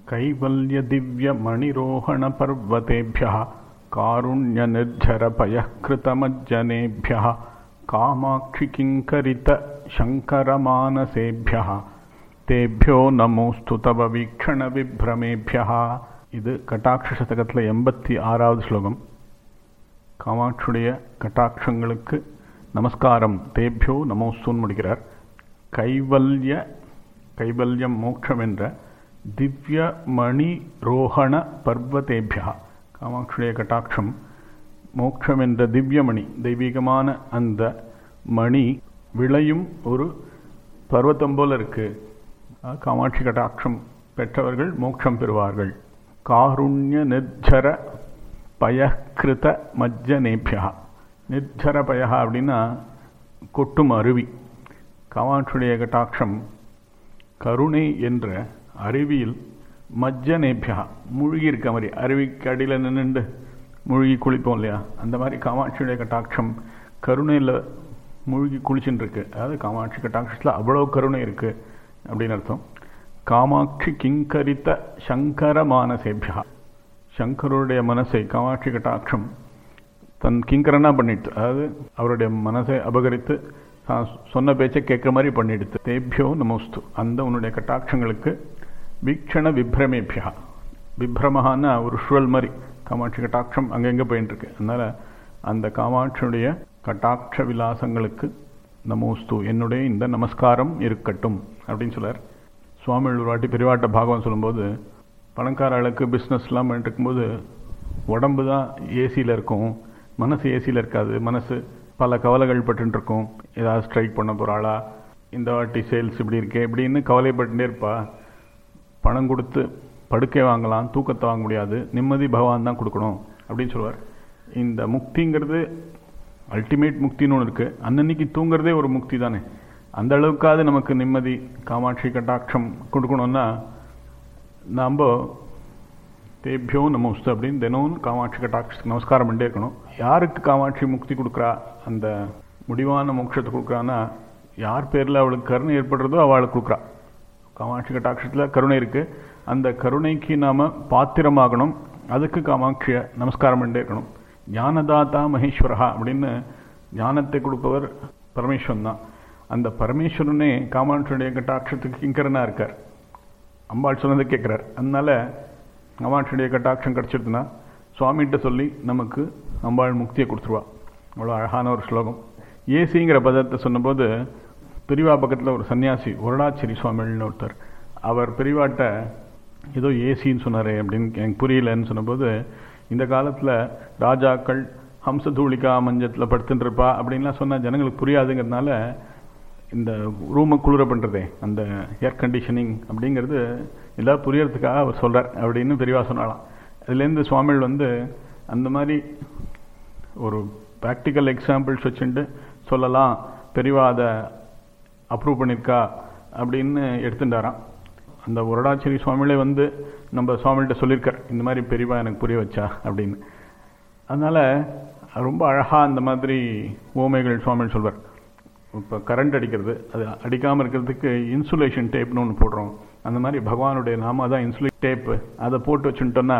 कैवल्यदिव्यमणिरोहणपर्वतेभ्यः कारुण्यनिर्झरपयः कृतमज्जनेभ्यः कामाक्षिकिङ्करितशङ्करमानसेभ्यः தேபியோ நமோஸ்து தவ வீக்ஷண விப்ரமேபியா இது கட்டாட்ச சதகத்தில் எண்பத்தி ஆறாவது ஸ்லோகம் காமாட்சியுடைய கட்டாட்சங்களுக்கு நமஸ்காரம் தேபியோ நமோஸ்துன்னு முடிக்கிறார் கைவல்ய கைவல்யம் மோட்சம் என்ற திவ்ய மணி ரோஹண பர்வதேபியா காமாட்சியுடைய கட்டாட்சம் மோட்சம் என்ற திவ்யமணி தெய்வீகமான அந்த மணி விளையும் ஒரு பர்வத்தம் போல இருக்கு காமாட்சி கட்டாட்சம் பெற்றவர்கள் மோட்சம் பெறுவார்கள் காருண்ய நிர்ஜர பயக்கிருத மஜ்ஜனேபியா நிர்ஜர பயா அப்படின்னா கொட்டும் அருவி காமாட்சியுடைய கட்டாட்சம் கருணை என்ற அருவியில் மஜ்ஜனேபியா மூழ்கி இருக்க மாதிரி அருவிக்கு அடியில் நின்றுண்டு மூழ்கி குளிப்போம் இல்லையா அந்த மாதிரி காமாட்சியுடைய கட்டாட்சம் கருணையில் மூழ்கி குளிச்சுட்டு இருக்கு அதாவது காமாட்சி கட்டாட்சத்தில் அவ்வளோ கருணை இருக்கு அப்படின்னு அர்த்தம் காமாட்சி கிங்கரித்த சங்கர மானசேபியா சங்கருடைய மனசை காமாட்சி கட்டாட்சம் தன் கிங்கரனா பண்ணிடுது அதாவது அவருடைய மனசை அபகரித்து தான் சொன்ன பேச்சை கேட்குற மாதிரி பண்ணிடுது தேபியோ நமோஸ்து அந்த உன்னுடைய கட்டாட்சங்களுக்கு வீக்ஷண விப்ரமேபியா விப்ரமஹான ஒரு ஷுவல் மாதிரி காமாட்சி கட்டாட்சம் அங்கங்கே போயின்னு இருக்கு அதனால் அந்த காமாட்சியுடைய கட்டாட்ச விலாசங்களுக்கு நமோஸ்து என்னுடைய இந்த நமஸ்காரம் இருக்கட்டும் அப்படின்னு சொல்லார் சுவாமி ஒரு வாட்டி பெரியவாட்ட பாகவம் சொல்லும்போது பணக்கார ஆளுக்கு பிஸ்னஸ்லாம் பண்ணிட்டு இருக்கும்போது உடம்பு தான் ஏசியில் இருக்கும் மனசு ஏசியில் இருக்காது மனசு பல கவலைகள் பட்டு இருக்கும் ஏதாவது ஸ்ட்ரைக் பண்ண போகிறாளா இந்த வாட்டி சேல்ஸ் இப்படி இருக்கே இப்படின்னு கவலைப்பட்டுட்டே இருப்பா பணம் கொடுத்து படுக்கை வாங்கலாம் தூக்கத்தை வாங்க முடியாது நிம்மதி பகவான் தான் கொடுக்கணும் அப்படின்னு சொல்லுவார் இந்த முக்திங்கிறது அல்டிமேட் முக்தின்னு ஒன்று இருக்குது அன்னன்னைக்கு தூங்குறதே ஒரு முக்தி தானே அந்த அளவுக்காவது நமக்கு நிம்மதி காமாட்சி கட்டாட்சம் கொடுக்கணும்னா நாம் தேபியோ நமஸ்து அப்படின்னு தினமும் காமாட்சி கட்டாட்சி நமஸ்காரம் பண்ணிட்டே இருக்கணும் யாருக்கு காமாட்சி முக்தி கொடுக்குறா அந்த முடிவான மோட்சத்தை கொடுக்குறான்னா யார் பேரில் அவளுக்கு கருணை ஏற்படுறதோ அவளுக்கு கொடுக்குறா காமாட்சி கட்டாட்சத்தில் கருணை இருக்குது அந்த கருணைக்கு நாம் பாத்திரமாகணும் அதுக்கு காமாட்சியை நமஸ்காரம் பண்ணிட்டே இருக்கணும் ஞானதாத்தா மகேஸ்வரஹா அப்படின்னு ஞானத்தை கொடுப்பவர் பரமேஸ்வரன் தான் அந்த பரமேஸ்வரனே காமாட்சியுடைய கட்டாட்சத்துக்கு கிங்கரனாக இருக்கார் அம்பாள் சொன்னதை கேட்குறார் அதனால காமாட்சியுடைய கட்டாட்சம் கிடச்சிருதுன்னா சுவாமிகிட்ட சொல்லி நமக்கு அம்பாள் முக்தியை கொடுத்துருவா அவ்வளோ அழகான ஒரு ஸ்லோகம் ஏசிங்கிற பதத்தை சொன்னபோது பெரியவா பக்கத்தில் ஒரு சன்னியாசி வருடாச்சேரி சுவாமிகள்னு ஒருத்தர் அவர் பெரியவாட்ட ஏதோ ஏசின்னு சொன்னாரே அப்படின்னு எனக்கு புரியலன்னு சொன்னபோது இந்த காலத்தில் ராஜாக்கள் ஹம்சதூளிகா மஞ்சத்தில் படுத்துட்டு இருப்பா அப்படின்லாம் சொன்னால் ஜனங்களுக்கு புரியாதுங்கிறதுனால இந்த ரூமை குளிர பண்ணுறதே அந்த ஏர் கண்டிஷனிங் அப்படிங்கிறது எல்லாம் புரியறதுக்காக அவர் சொல்கிறார் அப்படின்னு பெரியவா சொன்னாலாம் அதுலேருந்து சுவாமிகள் வந்து அந்த மாதிரி ஒரு ப்ராக்டிக்கல் எக்ஸாம்பிள்ஸ் வச்சுட்டு சொல்லலாம் பெரியவா அதை அப்ரூவ் பண்ணியிருக்கா அப்படின்னு எடுத்துட்டாராம் அந்த உரடாச்சேரி சுவாமிகளே வந்து நம்ம சுவாமிகிட்ட சொல்லியிருக்கார் இந்த மாதிரி பெரியவா எனக்கு புரிய வச்சா அப்படின்னு அதனால் ரொம்ப அழகாக அந்த மாதிரி ஓமைகள் சுவாமிகள் சொல்வார் இப்போ கரண்ட் அடிக்கிறது அது அடிக்காமல் இருக்கிறதுக்கு இன்சுலேஷன் டேப்னு ஒன்று போடுறோம் அந்த மாதிரி பகவானுடைய நாம தான் இன்சுலேஷன் டேப்பு அதை போட்டு வச்சுட்டோன்னா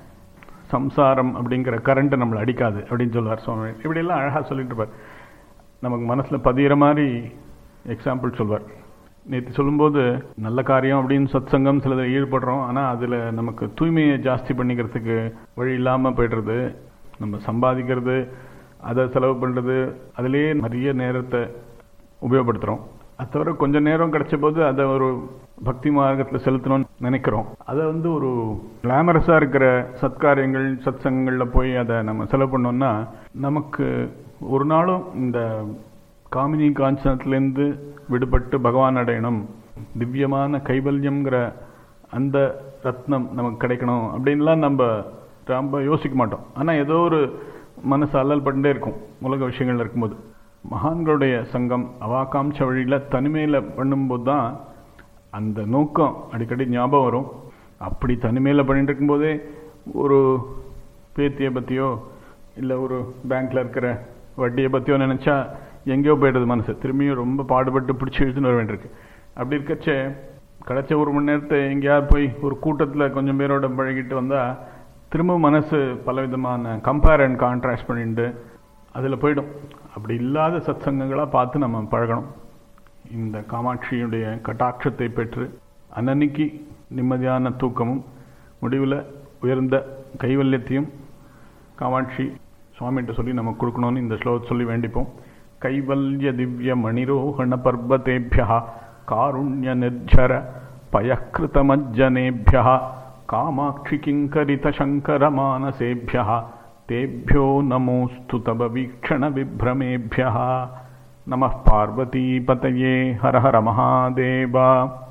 சம்சாரம் அப்படிங்கிற கரண்ட்டை நம்மளை அடிக்காது அப்படின்னு சொல்லுவார் சுவாமி இப்படியெல்லாம் அழகாக சொல்லிட்டு இருப்பார் நமக்கு மனசில் பதிகிற மாதிரி எக்ஸாம்பிள் சொல்வார் நேற்று சொல்லும்போது நல்ல காரியம் அப்படின்னு சத் சங்கம் சிலதில் ஈடுபடுறோம் ஆனால் அதில் நமக்கு தூய்மையை ஜாஸ்தி பண்ணிக்கிறதுக்கு வழி இல்லாமல் போய்டுறது நம்ம சம்பாதிக்கிறது அதை செலவு பண்ணுறது அதிலேயே நிறைய நேரத்தை உபயோகப்படுத்துகிறோம் அது தவிர கொஞ்சம் நேரம் கிடைச்ச போது அதை ஒரு பக்தி மார்க்கத்தில் செலுத்தணும்னு நினைக்கிறோம் அதை வந்து ஒரு கிளாமரஸாக இருக்கிற சத்காரியங்கள் சத் சங்கங்களில் போய் அதை நம்ம செலவு பண்ணோம்னா நமக்கு ஒரு நாளும் இந்த காமினி காஞ்சனத்துலேருந்து விடுபட்டு பகவான் அடையணும் திவ்யமான கைவல்யம்ங்கிற அந்த ரத்னம் நமக்கு கிடைக்கணும் அப்படின்லாம் நம்ம ரொம்ப யோசிக்க மாட்டோம் ஆனால் ஏதோ ஒரு மனசு அல்லல் பட்டுட்டே இருக்கும் உலக விஷயங்கள் இருக்கும்போது மகான்களுடைய சங்கம் அவாக்காம்ச வழியில் தனிமையில் பண்ணும்போது தான் அந்த நோக்கம் அடிக்கடி ஞாபகம் வரும் அப்படி தனிமையில் பண்ணிட்டு இருக்கும்போதே ஒரு பேத்தியை பற்றியோ இல்லை ஒரு பேங்க்கில் இருக்கிற வட்டியை பற்றியோ நினச்சா எங்கேயோ போய்டுது மனசு திரும்பியும் ரொம்ப பாடுபட்டு பிடிச்சி இழுத்துன்னு வர வேண்டியிருக்கு அப்படி இருக்கச்சே கிடைச்ச ஒரு மணி நேரத்தை எங்கேயாவது போய் ஒரு கூட்டத்தில் கொஞ்சம் பேரோட பழகிட்டு வந்தால் திரும்ப மனசு பலவிதமான கம்பேர் அண்ட் கான்ட்ராஸ்ட் பண்ணிட்டு அதில் போயிடும் அப்படி இல்லாத சத்சங்கங்களாக பார்த்து நம்ம பழகணும் இந்த காமாட்சியுடைய கட்டாட்சத்தை பெற்று அன்னன்னைக்கு நிம்மதியான தூக்கமும் முடிவில் உயர்ந்த கைவல்யத்தையும் காமாட்சி சுவாமிகிட்ட சொல்லி நம்ம கொடுக்கணும்னு இந்த ஸ்லோகத்தை சொல்லி வேண்டிப்போம் கைவல்ய திவ்ய மணிரோகண பர்வத்தேபியா காருண்ய நிர்ஜர பயக்கிருதமஜ்ஜனேபியா காமாட்சி கிங்கரித சங்கர மானசேபியா தேபியோ நமோஸ்து தவ வீக்ஷண விப்ரமேபியா நம பார்வதீபதயே ஹர ஹர மகாதேவா